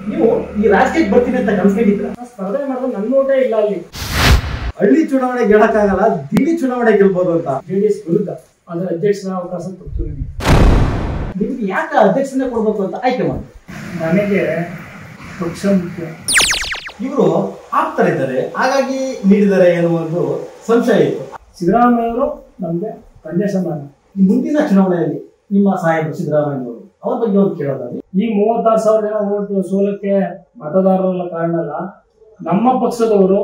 ನೀವು ಈ ರಾಜಕೀಯಕ್ಕೆ ಬರ್ತೀನಿ ಅಂತ ಕನ್ಸ್ಕೊಂಡಿದ್ರ ನಾನು ಸ್ಪರ್ಧೆ ಮಾಡಿದ್ರೆ ನನ್ನ ನೋಟೇ ಇಲ್ಲ ಅಲ್ಲಿ ಹಳ್ಳಿ ಚುನಾವಣೆ ಗೆಲ್ಲಕ್ಕಾಗಲ್ಲ ದಿಲ್ಲಿ ಚುನಾವಣೆ ಗೆಲ್ಬೋದು ಅಂತ ಜೆ ಡಿ ಎಸ್ ವಿರುದ್ಧ ಅದರ ಅಧ್ಯಕ್ಷರ ಅವಕಾಶ ಕೊಡ್ತು ನನಗೆ ನಿಮ್ಗೆ ಯಾಕೆ ಅಧ್ಯಕ್ಷನೇ ಕೊಡ್ಬೇಕು ಅಂತ ಆಯ್ಕೆ ಮಾಡಿ ನನಗೆ ಪಕ್ಷ ಮುಖ್ಯ ಇವರು ಆಪ್ತರಿದ್ದಾರೆ ಹಾಗಾಗಿ ನೀಡಿದ್ದಾರೆ ಎನ್ನುವ ಒಂದು ಸಂಶಯ ಇತ್ತು ಸಿದ್ದರಾಮಯ್ಯವರು ನಮಗೆ ತಂದೆ ಸಮಾನ ಈ ಮುಂದಿನ ಚುನಾವಣೆಯಲ್ಲಿ ನಿಮ್ಮ ಸಾಹೇಬರು ಸಿದ್ದರಾಮಯ್ಯ ಅವರು ಅವ್ರ ಬಗ್ಗೆ ಒಂದು ಕೇಳೋದಾದ್ರೆ ಈ ಮೂವತ್ತಾರು ಸಾವಿರ ಜನ ಓಟ್ ಸೋಲಕ್ಕೆ ಮತದಾರರ ಕಾರಣ ಅಲ್ಲ ನಮ್ಮ ಪಕ್ಷದವರು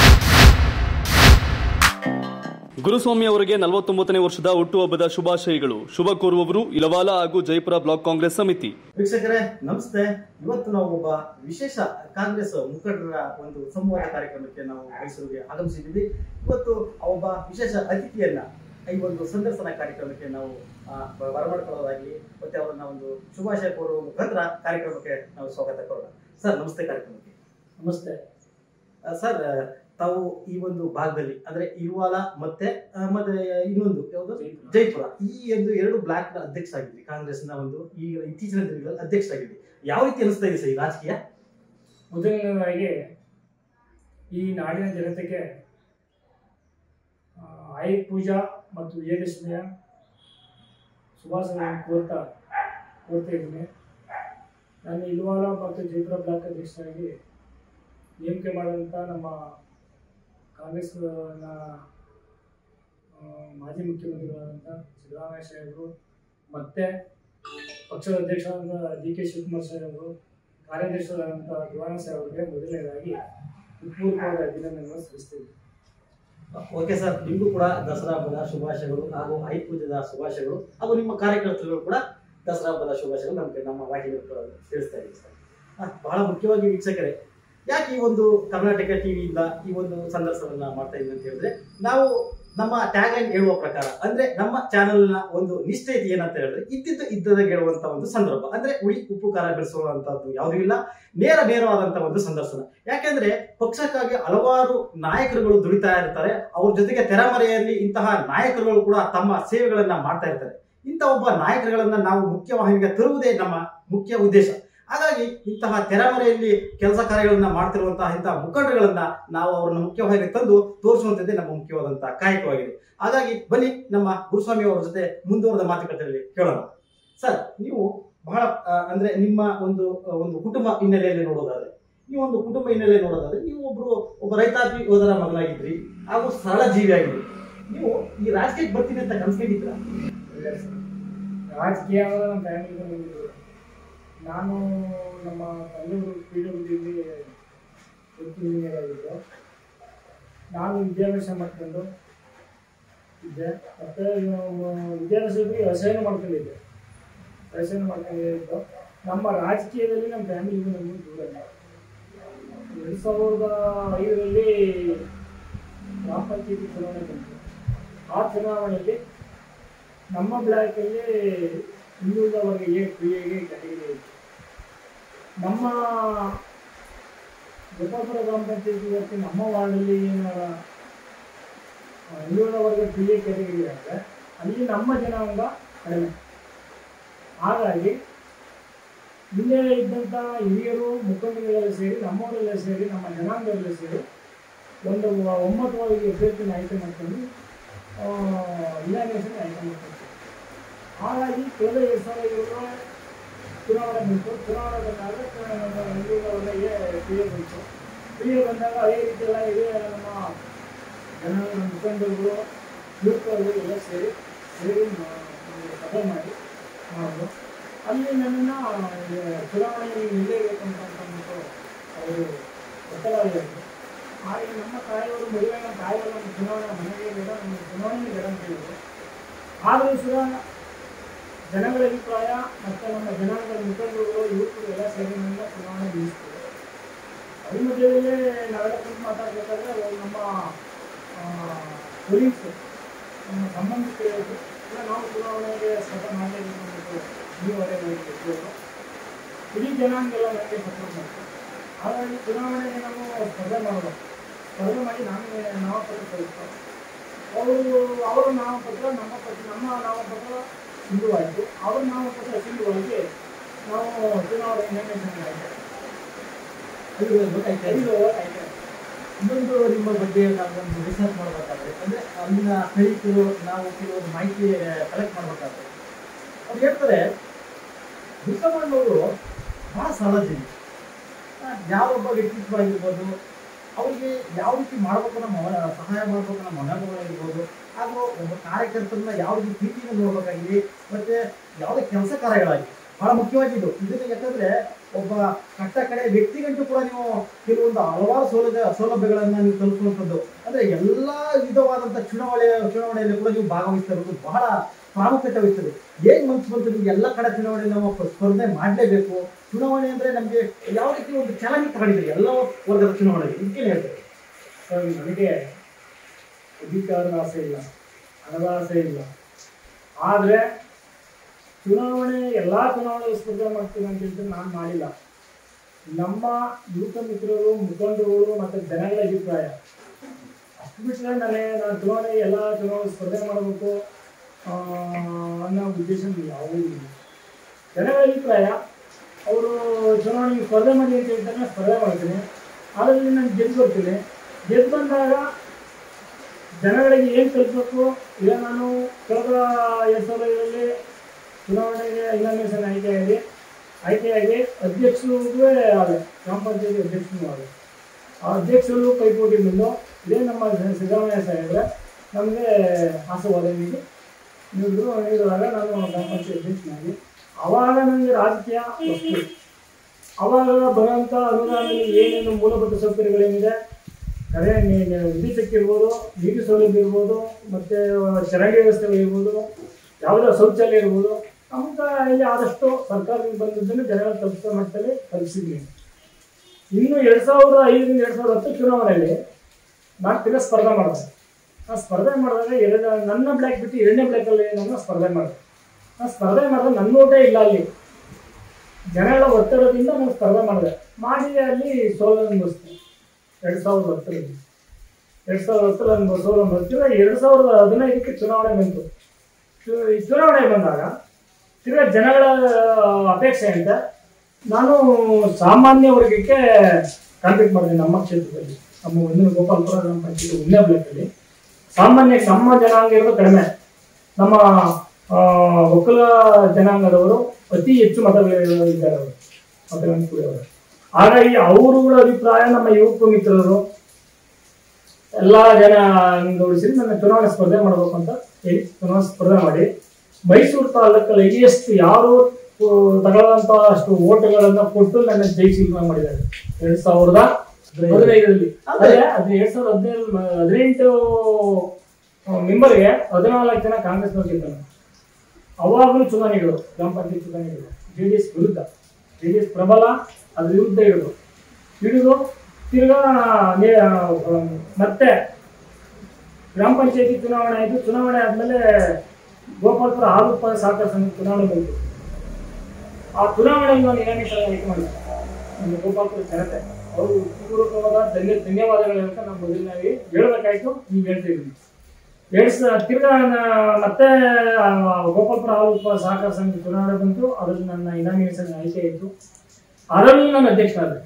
ಗುರುಸ್ವಾಮಿ ಅವರಿಗೆ ನಲವತ್ತೊಂಬತ್ತನೇ ವರ್ಷದ ಹುಟ್ಟುಹಬ್ಬದ ಶುಭಾಶಯಗಳು ಶುಭ ಕೋರುವವರು ಇಲವಾಲ ಹಾಗೂ ಜಯಪುರ ಬ್ಲಾಕ್ ಕಾಂಗ್ರೆಸ್ ಸಮಿತಿ ವೀಕ್ಷಕರೇ ನಮಸ್ತೆ ಇವತ್ತು ನಾವು ಒಬ್ಬ ವಿಶೇಷ ಕಾಂಗ್ರೆಸ್ ಮುಖಂಡರ ಒಂದು ಸಂವಾದ ಕಾರ್ಯಕ್ರಮಕ್ಕೆ ನಾವು ಮೈಸೂರಿಗೆ ಆಗಮಿಸಿದ್ದೀವಿ ಇವತ್ತು ಆ ಒಬ್ಬ ವಿಶೇಷ ಅತಿಥಿಯನ್ನ ಈ ಒಂದು ಸಂದರ್ಶನ ಕಾರ್ಯಕ್ರಮಕ್ಕೆ ನಾವು ಆ, ಬ- ಬರಮಾಡ್ಕೊಳ್ಳೋದಾಗ್ಲಿ ಮತ್ತೆ ಅವರನ್ನ ಒಂದು ಶುಭಾಶಯ ಕೋರುವ ಮುಖಾಂತರ ಕಾರ್ಯಕ್ರಮಕ್ಕೆ ನಾವು ಸ್ವಾಗತ ಕೋರೋಣ ಸರ್ ನಮಸ್ತೆ ಕಾರ್ಯಕ್ರಮಕ್ಕೆ ನಮಸ್ತೆ ಆ, ಸರ್ ಆ, ತಾವು ಈ ಒಂದು ಭಾಗದಲ್ಲಿ ಅಂದ್ರೆ ಇರುವಾಲ ಮತ್ತೆ ಆ, ಮತ್ತೆ ಇನ್ನೊಂದು ಯಾವುದು ಜೈಪುರ ಈ ಒಂದು ಎರಡು ಬ್ಲಾಕ್ ಅಧ್ಯಕ್ಷ ಆಗಿದ್ರಿ ಕಾಂಗ್ರೆಸ್ನ ಒಂದು ಈಗ ಇತ್ತೀಚಿನ ದಿನಗಳಲ್ಲಿ ಅಧ್ಯಕ್ಷ ಆಗಿದ್ರಿ ಯಾವ ರೀತಿ ಅನಿಸ್ತಾ ಇದೆ ಸರ್ ಈ ರಾಜಕೀಯ ಮೊದಲನೇದಾಗಿ ಈ ನಾಡಿನ ಜನತೆಗೆ ಆ, ಆಯುಧ ಪೂಜಾ ಮತ್ತು ವಿಜಯದಶಮಿಯ ಶುಭಾಶಯಗಳನ್ನು ಕೋರ್ತಾ ಕೋರ್ತಾ ಇದ್ದೀನಿ ನಾನು ಇಲ್ವಾಲ ಮತ್ತು ಜಯಪುರ ಬ್ಲಾಕ್ ಅಧ್ಯಕ್ಷರಾಗಿ ನೇಮಕೆ ಮಾಡಿದಂಥ ನಮ್ಮ ಕಾಂಗ್ರೆಸ್ನ ಆ, ಮಾಜಿ ಮುಖ್ಯಮಂತ್ರಿಗಳಾದಂಥ ಸಿದ್ದರಾಮಯ್ಯ ಸಾಹೇಬರು ಮತ್ತು ಪಕ್ಷದ ಅಧ್ಯಕ್ಷರಾದಂಥ ಡಿ ಕೆ ಶಿವಕುಮಾರ್ ಸಾಹೇಬರು ಕಾರ್ಯದರ್ಶಿಗಳಾದಂಥ ದಿವಾನ ಸಾಹೇಬರಿಗೆ ಮೊದಲನೇದಾಗಿ ಹೃತ್ಪೂರ್ವಕವಾದ ಅಭಿನಂದನೆಗಳನ್ನು ಸಲ್ಲಿಸ್ತೀವಿ ಓಕೆ ಸರ್ ನಿಮಗೂ ಕೂಡ ದಸರಾ ಹಬ್ಬದ ಶುಭಾಶಯಗಳು ಹಾಗೂ ಐದು ಪೂಜದ ಶುಭಾಶಯಗಳು ಹಾಗೂ ನಿಮ್ಮ ಕಾರ್ಯಕರ್ತರುಗಳು ಕೂಡ ದಸರಾ ಹಬ್ಬದ ಶುಭಾಶಯಗಳು ನಮಗೆ ನಮ್ಮ ವಾಹಿನಿ ತಿಳಿಸ್ತಾ ಇದ್ದೀವಿ ಸರ್ ಆ, ಬಹಳ ಮುಖ್ಯವಾಗಿ ವೀಕ್ಷಕರೇ ಯಾಕೆ ಈ ಒಂದು ಕರ್ನಾಟಕ ಟಿವಿಯಿಂದ ಈ ಒಂದು ಸಂದರ್ಶನವನ್ನ ಮಾಡ್ತಾ ಇದ್ದೀನಿ ಅಂತ ಹೇಳಿದ್ರೆ ನಾವು ನಮ್ಮ ಟ್ಯಾಗ್ ಲೈನ್ ಹೇಳುವ ಪ್ರಕಾರ ಅಂದ್ರೆ ನಮ್ಮ ಚಾನೆಲ್ನ ಒಂದು ನಿಷ್ಠೆ ಏನಂತ ಹೇಳಿದ್ರೆ ಇದ್ದಿದ್ದು ಇದ್ದದಾಗ ಹೇಳುವಂತ ಒಂದು ಸಂದರ್ಭ ಅಂದ್ರೆ ಉಳಿ ಉಪ್ಪು ಖಾರ ಬೆಳೆಸುವಂತದ್ದು ಯಾವುದೂ ಇಲ್ಲ ನೇರ ನೇರವಾದಂತ ಒಂದು ಸಂದರ್ಶನ ಯಾಕೆಂದ್ರೆ ಪಕ್ಷಕ್ಕಾಗಿ ಹಲವಾರು ನಾಯಕರುಗಳು ದುಡಿತಾ ಇರ್ತಾರೆ ಅವ್ರ ಜೊತೆಗೆ ತೆರೆಮರೆಯಲ್ಲಿ ಇಂತಹ ನಾಯಕರುಗಳು ಕೂಡ ತಮ್ಮ ಸೇವೆಗಳನ್ನ ಮಾಡ್ತಾ ಇರ್ತಾರೆ ಇಂಥ ಒಬ್ಬ ನಾಯಕರುಗಳನ್ನ ನಾವು ಮುಖ್ಯವಾಹಿನಿಗೆ ತರುವುದೇ ನಮ್ಮ ಮುಖ್ಯ ಉದ್ದೇಶ ಹಾಗಾಗಿ ಇಂತಹ ತೆರೆಮರೆಯಲ್ಲಿ ಕೆಲಸ ಕಾರ್ಯಗಳನ್ನ ಮಾಡ್ತಿರುವಂತಹ ಇಂತಹ ಮುಖಂಡರುಗಳನ್ನ ನಾವು ಅವರನ್ನ ಮುಖ್ಯವಾಗಿ ತಂದು ತೋರಿಸುವಂತದ್ದೇ ನಮ್ಮ ಮುಖ್ಯವಾದಂತಹ ಕಾಯಕವಾಗಿದೆ ಹಾಗಾಗಿ ಬನ್ನಿ ನಮ್ಮ ಗುರುಸ್ವಾಮಿ ಅವರ ಜೊತೆ ಮುಂದುವರೆದ ಮಾತುಕತೆಯಲ್ಲಿ ಕೇಳೋಣ ಸರ್ ನೀವು ಬಹಳ ಆ, ಅಂದ್ರೆ ನಿಮ್ಮ ಒಂದು ಆ, ಒಂದು ಕುಟುಂಬ ಹಿನ್ನೆಲೆಯಲ್ಲಿ ನೋಡೋದಾದ್ರೆ ನೀವು ಒಂದು ಕುಟುಂಬ ಹಿನ್ನೆಲೆ ನೋಡೋದಾದ್ರೆ ನೀವು ಒಬ್ರು ಒಬ್ಬ ರೈತಾಪಿ ಯೋಧರ ಮಗನಾಗಿದ್ರಿ ಹಾಗೂ ಸರಳ ಜೀವಿ ಆಗಿದ್ರಿ ನೀವು ಈ ರಾಜಕೀಯಕ್ಕೆ ಬರ್ತೀನಿ ಅಂತ ಕನ್ಸ್ಕೊಂಡಿದ್ರ ರಾಜಕೀಯ ಅನ್ನೋದು ನಮ್ಮ ಫ್ಯಾಮಿಲಿಗೆ ಬಂದಿದ್ದು ನಾನು ನಮ್ಮ ತಂದೆಯವರು ಪಿ ಡಬ್ಲ್ಯೂ ಡಿಲಿ ಇಂಜಿನಿಯರ್ ಆಗಿದ್ದು ನಾನು ವಿದ್ಯಾಭ್ಯಾಸ ಮಾಡ್ಕೊಂಡು ಇದ್ದೆ ಮತ್ತು ವಿದ್ಯಾಭ್ಯಾಸದಲ್ಲಿ ವ್ಯವಸಾಯನೂ ಮಾಡ್ಕೊಂಡಿದ್ದೆ ವ್ಯವಸಾಯ ಮಾಡ್ಕೊಂಡಿದ್ದು ನಮ್ಮ ರಾಜಕೀಯದಲ್ಲಿ ನಮ್ಮ ಫ್ಯಾಮಿಲಿಗೂ ನಮಗೂ ದೂರ ಇಲ್ಲ ಎರಡು ಸಾವಿರದ ಐದರಲ್ಲಿ ಗ್ರಾಮ ಪಂಚಾಯತಿ ಚುನಾವಣೆ ಬಂತು ಆ ಚುನಾವಣೆಯಲ್ಲಿ ನಮ್ಮ ಬ್ಲಾಕಲ್ಲಿ ಹಿಂದುಳಿದ ವರ್ಗಕ್ಕೆ ಫ್ರೀ ಆಗಿ ಕ್ಯಾಟಗರಿ ಇತ್ತು ನಮ್ಮ ಗೊತ್ತಾಪುರ ಗ್ರಾಮ ಪಂಚಾಯತಿ ಇವತ್ತು ನಮ್ಮ ವಾರ್ಡಲ್ಲಿ ಏನು ಆ, ಹಿಂದುಳಿದ ವರ್ಗ ಫ್ರೀ ಕ್ಯಾಟಗರಿ ಅಂದರೆ ಅಲ್ಲಿ ನಮ್ಮ ಜನಾಂಗ ಕಡಿಮೆ ಹಾಗಾಗಿ ಹಿಂದೆ ಇದ್ದಂಥ ಹಿರಿಯರು ಮುಖಂಡರುಗಳೆಲ್ಲ ಸೇರಿ ನಮ್ಮವರೆಲ್ಲ ಸೇರಿ ನಮ್ಮ ಜನಾಂಗರೆಲ್ಲ ಸೇರಿ ಒಂದು ಒಮ್ಮತವಾಗಿ ಅಭ್ಯರ್ಥಿನ ಆಯ್ಕೆ ಮಾಡ್ಕೊಂಡು ಇಲಾಖೆ ಆಯ್ಕೆ ಮಾಡ್ಕೊಂಡು ಹಾಗಾಗಿ ಕಳೆದ ಎರಡು ಸಾವಿರದ ಏಳು ಚುನಾವಣೆ ಬಂತು ಚುನಾವಣೆ ಬಂದಾಗ ಹಿಂದುಳಿದವರಿಗೆ ಪಿ ಎ ಬಂತು ಪಿ ಎ ಬಂದಾಗ ಅದೇ ರೀತಿ ಎಲ್ಲ ಇದೆ ನಮ್ಮ ಜನಾಂಗ ಮುಖಂಡರುಗಳು ಯುವಕರು ಎಲ್ಲ ಸೇರಿ ಸೇರಿ ಮಾ- ಒಂದು ಸಭೆ ಮಾಡಿ ಮಾಡಿದ್ರು ಅಲ್ಲಿ ನನ್ನನ್ನು ಚುನಾವಣೆಯಲ್ಲಿ ನಿಲ್ಲಬೇಕು ಅಂತ ಅಂದ್ಬಿಟ್ಟು ಅವರು ಒತ್ತಡ ಹೇಳಿದ್ರು ಹಾಗೆ ನಮ್ಮ ತಾಯಿಯವರು ಮದುವೆ ನಮ್ಮ ತಾಯಿಯವರು ನಮ್ಮ ಚುನಾವಣೆ ಮನೆಗೆ ಬೇಡ ನಮ್ಮ ಚುನಾವಣೆ ಬೇಡ ಅಂತ ಹೇಳಿದ್ರು ಆದರೂ ಸಹ ಜನಗಳ ಅಭಿಪ್ರಾಯ ಮತ್ತು ನಮ್ಮ ಜನಾಂಗದ ಮುಖಂಡರುಗಳು ಯುವಕರು ಎಲ್ಲ ಸೇರಿ ನನ್ನ ಚುನಾವಣೆ ನಿಲ್ಲಿಸ್ತಾರೆ ಅದ್ರ ಮಧ್ಯದಲ್ಲೇ ನಾವೆಲ್ಲ ಕುಂತು ಮಾತಾಡ್ಬೇಕಾದ್ರೆ ಅವ್ರು ನಮ್ಮ ಪೊಲೀಸ್ ನಮ್ಮ ಸಂಬಂಧಿಕರು ಹೇಳಿದ್ರು ಇಲ್ಲ ನಾವು ಚುನಾವಣೆಗೆ ಸ್ಪರ್ಧೆ ಮಾಡಲೇಬೇಕು ಅಂದ್ಬಿಟ್ಟು ನೀವರೇ ಹೇಳಿದ್ರು ಇಡೀ ಜನಾಂಗೆಲ್ಲ ನನಗೆ ಸಪೋರ್ಟ್ ಮಾಡ್ತಾರೆ ಹಾಗಾಗಿ ಚುನಾವಣೆಗೆ ನಾವು ಸ್ಪರ್ಧೆ ಮಾಡೋದು ಸ್ಪರ್ಧೆ ಮಾಡಿ ನಾಮೇ ನಾಮಪತ್ರ ಕಳಿಸ್ತಾರೆ ಅವರು ಅವರ ನಾಮಪತ್ರ ನಮ್ಮ ಪತ್ರ ನಮ್ಮ ನಾಮಪತ್ರ ಸಿಂಧುವಾಯಿತು ಅವ್ರ ನಾಮಪತ್ರ ಸಿಂಧುವಾಗಿ ನಾವು ಚುನಾವಣೆ ನೇಮಿಸಿದ ಆಯ್ತು ಐದು vote ಆಯ್ತು. ಐದು vote ಆಯ್ತು. ಇನ್ನೊಂದು ನಿಮ್ಮ ಬಗ್ಗೆ ನಾವೊಂದು ರಿಸರ್ಚ್ ಮಾಡಬೇಕಾದ್ರೆ ಅಂದ್ರೆ ಅಲ್ಲಿನ ಸ್ಥಳೀಕರು ನಾವು ಕೆಲವೊಂದು ಮಾಹಿತಿ ಕಲೆಕ್ಟ್ ಮಾಡಬೇಕಾದ್ರೆ ಅವ್ರು ಹೇಳ್ತಾರೆ ಬಿಕ್ಕಮ್ಮಣ್ಣವರು ಬಹಳ ಸರಳ ಜೀವಿ ಆ, ಯಾವೊಬ್ಬ ವ್ಯಕ್ತಿತ್ವ ಆಗಿರ್ಬೋದು ಅವ್ರಿಗೆ ಯಾವ ರೀತಿ ಮಾಡ್ಬೇಕು ನಮ್ಮ ಮನ- ಸಹಾಯ ಮಾಡ್ಬೇಕು ನಮ್ಮ ಮನೋಭಾವ ಇರ್ಬೋದು ಹಾಗೂ ಒಬ್ಬ ಕಾರ್ಯಕರ್ತರನ್ನ ಯಾವ ರೀತಿ ಪ್ರೀತಿಯಿಂದ ನೋಡ್ಬೇಕಾಗಿದೆ ಮತ್ತೆ ಯಾವುದೇ ಕೆಲಸ ಕಾರ್ಯಗಳಾಗಿ ಬಹಳ ಮುಖ್ಯವಾಗಿ ಇದು ಇದನ್ನ ಯಾಕಂದ್ರೆ ಒಬ್ಬ ಕಟ್ಟ ಕಡೆ ವ್ಯಕ್ತಿಗಂಟು ಕೂಡ ನೀವು ಕೆಲವೊಂದು ಹಲವಾರು ಸೌಲಭ್ಯ ಸೌಲಭ್ಯಗಳನ್ನ ನೀವು ತಲುಪುವಂಥದ್ದು ಅಂದ್ರೆ ಎಲ್ಲಾ ವಿಧವಾದಂಥ ಚುನಾವಣೆ ಚುನಾವಣೆಯಲ್ಲಿ ಕೂಡ ನೀವು ಭಾಗವಹಿಸ್ತಾ ಇರೋದು ಬಹಳ ಪ್ರಾಮುಖ್ಯತೆ ವಹಿಸ್ತದೆ ಹೇಗೆ ಮನ್ಸು ಬಂತು ನಿಮ್ಗೆ ಎಲ್ಲ ಕಡೆ ಚುನಾವಣೆ ನಾವು ಪ- ಸ್ಪರ್ಧೆ ಮಾಡಲೇಬೇಕು ಚುನಾವಣೆ ಅಂದ್ರೆ ನಮಗೆ ಯಾವ ರೀತಿ ಒಂದು ಚಾಲೆಂಜ್ ತಗೊಂಡಿದ್ದೀರಿ ಎಲ್ಲ ವರ್ಗದ ಚುನಾವಣೆಗೆ ಇದಕ್ಕೇನು ಹೇಳ್ತಾರೆ ಸರ್, ನನಗೆ ಅಧಿಕಾರದ ಆಸೆ ಇಲ್ಲ ಹಣದ ಆಸೆ ಇಲ್ಲ ಆದರೆ ಚುನಾವಣೆ ಎಲ್ಲ ಚುನಾವಣೆ ಸ್ಪರ್ಧೆ ಮಾಡ್ತೀನಿ ಅಂತ ಹೇಳಿದ್ರೆ ನಾನು ಮಾಡಿಲ್ಲ ನಮ್ಮ ಯುವಕ ಮಿತ್ರರು ಮುಖಂಡರುಗಳು ಮತ್ತು ಜನಗಳ ಅಭಿಪ್ರಾಯ ಅಷ್ಟು ಬಿಟ್ಟರೆ ನನಗೆ ನಾನು ಚುನಾವಣೆ ಎಲ್ಲ ಚುನಾವಣೆ ಸ್ಪರ್ಧೆ ಮಾಡಬೇಕು ಆ, ಅನ್ನೋ ಉದ್ದೇಶ ಯಾವುದೂ ಇಲ್ಲ ಜನಗಳ ಅಭಿಪ್ರಾಯ ಅವರು ಚುನಾವಣೆಗೆ ಸ್ಪರ್ಧೆ ಮಾಡಿ ಅಂತ ಹೇಳ್ತಾರೆ ನಾನು ಸ್ಪರ್ಧೆ ಮಾಡ್ತೀನಿ ಅದರಲ್ಲಿ ನಾನು ಗೆದ್ದು ಬರ್ತೀನಿ ಗೆದ್ದು ಬಂದಾಗ ಜನಗಳಿಗೆ ಏನು ಕಲಿಸ್ಬೇಕು ಈಗ ನಾನು ಕಳೆದ ಎರಡು ಸಾವಿರದಲ್ಲಿ ಚುನಾವಣೆಗೆ ಇನಾಮಿನೇಷನ್ ಆಯ್ಕೆಯಾಗಿ ಆಯ್ಕೆಯಾಗಿ ಅಧ್ಯಕ್ಷರಿಗೂ ಆದೆ ಗ್ರಾಮ ಪಂಚಾಯತಿ ಅಧ್ಯಕ್ಷನೂ ಆದೆ ಆ ಅಧ್ಯಕ್ಷರು ಪೈಪೋಟಿ ಬಂದು ಇದೇ ನಮ್ಮ ಸಿದ್ದರಾಮಯ್ಯ ಸಾಹೇಬ್ರೆ ನಮಗೆ ಆಶೀರ್ವಾದ ನೀಡಿ ನೀಡಿದ್ರು ನೀಡುವಾಗ ನಾನು ಗ್ರಾಮ ಪಂಚಾಯತ್ ಅಧ್ಯಕ್ಷನಾಗಿ ಆವಾಗ ನನಗೆ ರಾಜಕೀಯ ವಸ್ತು ಅವಾಗ ಬರುವಂಥ ಅನುದಾನದಲ್ಲಿ ಏನೇನು ಮೂಲಭೂತ ಸೌಕರ್ಯಗಳೇನಿದೆ ಅದೇ ವಿದ್ಯುತ್ ಶಕ್ತಿ ಇರ್ಬೋದು ನೀರು ಸೌಲಭ್ಯ ಇರ್ಬೋದು ಮತ್ತು ಚರಂಡಿ ವ್ಯವಸ್ಥೆಗಳಿರ್ಬೋದು ಯಾವುದೋ ಶೌಚಾಲಯ ಇರ್ಬೋದು ನಮ್ಗೆ ಇಲ್ಲಿ ಆದಷ್ಟು ಸರ್ಕಾರದಿಂದ ಬಂದಿದ್ದನ್ನು ಜನಗಳ ತಲುಪಿಸೋ ಮಟ್ಟದಲ್ಲಿ ತಲುಪಿಸಿದ್ವಿ ಇನ್ನು ಎರಡು ಸಾವಿರದ ಐದರಿಂದ ಎರಡು ಸಾವಿರದ ಹತ್ತು ಚುನಾವಣೆಯಲ್ಲಿ ನಾನು ತಿರ್ಗಾ ಸ್ಪರ್ಧೆ ಮಾಡಿದೆ ನಾನು ಸ್ಪರ್ಧೆ ಮಾಡಿದಾಗ ಎರಡು ನನ್ನ ಬ್ಲ್ಯಾಕ್ ಬಿಟ್ಟು ಎರಡನೇ ಬ್ಲ್ಯಾಕಲ್ಲಿ ನಾನು ಸ್ಪರ್ಧೆ ಮಾಡಿದೆ ನಾನು ಸ್ಪರ್ಧೆ ಮಾಡಿದಾಗ ನನ್ನ ಓಟೇ ಇಲ್ಲ ಅಲ್ಲಿ ಜನಗಳ ಒತ್ತಡದಿಂದ ನಾನು ಸ್ಪರ್ಧೆ ಮಾಡಿದೆ ಮಾಡಿ ಅಲ್ಲಿ ಸೋಲು ಅನುಭವಿಸ್ತೀನಿ ಎರಡು ಸಾವಿರದ ಹತ್ತರಲ್ಲಿ ಎರಡು ಸಾವಿರದ ಹತ್ತರಲ್ಲಿ ನಾನು ಸೋಲು ಅನುಭವಿಸ್ತೀನಿ ಎರಡು ಸಾವಿರದ ಹದಿನೈದಕ್ಕೆ ಚುನಾವಣೆ ಬಂತು ಚು- ಈ ಚುನಾವಣೆ ಬಂದಾಗ ತಿರ್ಗಾ ಜನಗಳ ಅಪೇಕ್ಷೆ ಅಂತ ನಾನು ಸಾಮಾನ್ಯ ವರ್ಗಕ್ಕೆ ಕಾಂಪೀಟ್ ಮಾಡಿದೆ ನಮ್ಮ ಕ್ಷೇತ್ರದಲ್ಲಿ ನಮ್ಮ ಒಂದಿನ ಗೋಪಾಲಪುರ ಗ್ರಾಮ ಪಂಚಾಯತಿ ಒಂದನೇ ಬ್ಲಾಕಲ್ಲಿ ಸಾಮಾನ್ಯ ನಮ್ಮ ಜನಾಂಗ ಇರೋದು ಕಡಿಮೆ ನಮ್ಮ ಆ, ಒಕ್ಕಲ ಜನಾಂಗದವರು ಅತಿ ಹೆಚ್ಚು ಮತಗಳು ಇದ್ದಾರೆ ಅವರು ಮತಗಳನ್ನು ಕೂಡಿದವರು ಹಾಗಾಗಿ ಅವರುಗಳ ಅಭಿಪ್ರಾಯ ನಮ್ಮ ಯುವಕ ಮಿತ್ರರು ಎಲ್ಲ ಜನ ಗೌಡಿಸಿ ನನ್ನ ಚುನಾವಣೆ ಸ್ಪರ್ಧೆ ಮಾಡಬೇಕು ಅಂತ ಹೇಳಿ ಚುನಾವಣೆ ಸ್ಪರ್ಧೆ ಮಾಡಿ ಮೈಸೂರು ತಾಲೂಕಲ್ಲಿ ಹೈಯೆಸ್ಟ್ ಯಾರು ತಗೊಳ್ಳಂತ ಅಷ್ಟು ಓಟ್ಗಳನ್ನ ಕೊಟ್ಟು ನನ್ನ ಜಯಿಸಿ ಮಾಡಿದ್ದಾರೆ ಎರಡ್ ಸಾವಿರದ ಹದಿನೈದರಲ್ಲಿ ಅದೇ ಅದು ಎರಡ್ ಸಾವಿರದ ಹದಿನೈದು ಹದಿನೆಂಟು ಮೆಂಬರ್ಗೆ ಹದಿನಾಲ್ಕು ಜನ ಕಾಂಗ್ರೆಸ್ನವ್ರು ಗೆದ್ದರು ಅವಾಗಲೂ ಚುನಾವಣೆಗಳು ಗ್ರಾಮ ಪಂಚಾಯತ್ ಚುನಾವಣೆಗಳು ಜೆ ಡಿ ಎಸ್ ವಿರುದ್ಧ ಜೆ ಡಿ ಎಸ್ ಪ್ರಬಲ ಅದ್ರ ವಿರುದ್ಧ ಹಿಡಿದು ಹಿಡಿದು ತಿರ್ಗಾ ನೇ- ಆ, ಮತ್ತೆ ಗ್ರಾಮ ಪಂಚಾಯತಿ ಚುನಾವಣೆ ಆಯಿತು ಚುನಾವಣೆ ಆದಮೇಲೆ ಗೋಪಾಲಪುರ ಹಾಲು ಉತ್ಪಾದಕ ಸಹಕಾರ ಸಂಘ ಚುನಾವಣೆ ಬಂತು ಆ ಚುನಾವಣೆಗೆ ನಾನು ಏನೇನು ಆಯ್ಕೆ ಮಾಡಿದೆ ನಮ್ಮ ಗೋಪಾಲಪುರ ಜನತೆ ಅವರು ಪೂರ್ವಕವಾದ ಧನ್ಯ ಧನ್ಯವಾದಗಳು ಅಂತ ನಾನು ಮೊದಲನಾಗಿ ಹೇಳ್ಬೇಕಾಯ್ತು ನೀವು ಹೇಳ್ತಾ ಇದ್ದೀನಿ ಎರಡು ಸ ತಿರ್ಗಾ ನಾ- ಮತ್ತೆ ಆ, ಗೋಪಾಲಪುರ ಹಾಲು ಉತ್ಪಾದಕ ಸಹಕಾರ ಸಂಘ ಚುನಾವಣೆ ಬಂತು ಅದರಲ್ಲಿ ನನ್ನ ಇನಾಮಿನೇಷನ್ ಆಯ್ಕೆ ಇತ್ತು ಅದರಲ್ಲಿ ನಾನು ಅಧ್ಯಕ್ಷನಾದೆ